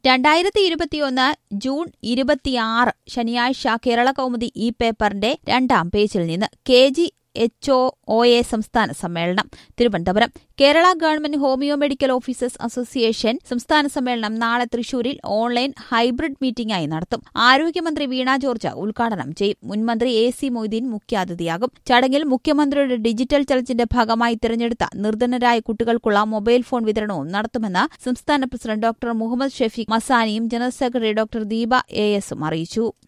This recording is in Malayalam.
രണ്ടായിരത്തി ഇരുപത്തിയൊന്ന് ജൂൺ ഇരുപത്തിയാറ് ശനിയാഴ്ച കേരള കൗമുദി ഈ പേപ്പറിന്റെ രണ്ടാം പേജിൽ നിന്ന് K G H O A സംസ്ഥാന സമ്മേളനം Thiruvananthapuram Kerala government homeo medical officers association സംസ്ഥാന സമ്മേളനം നാളെ തൃശൂരിൽ ഓൺലൈൻ ഹൈബ്രിഡ് മീറ്റിംഗായി നടത്തും ആരോഗ്യമന്ത്രി വീണ ജോർജ് ഉദ്ഘാടനം ചെയ്യും മുൻമന്ത്രി എ സി മൊയ്തീൻ മുഖ്യാതിഥിയാകും ചടങ്ങിൽ മുഖ്യമന്ത്രിയുടെ ഡിജിറ്റൽ ചലഞ്ചിന്റെ ഭാഗമായി തിരഞ്ഞെടുത്ത നിർധനരായ കുട്ടികൾക്കുള്ള മൊബൈൽ ഫോൺ വിതരണവും നടത്തുമെന്ന് സംസ്ഥാന പ്രസിഡന്റ് ഡോക്ടർ മുഹമ്മദ് ഷെഫീഖ് മസാനിയും general secretary doctor Deepa A എസും അറിയിച്ചു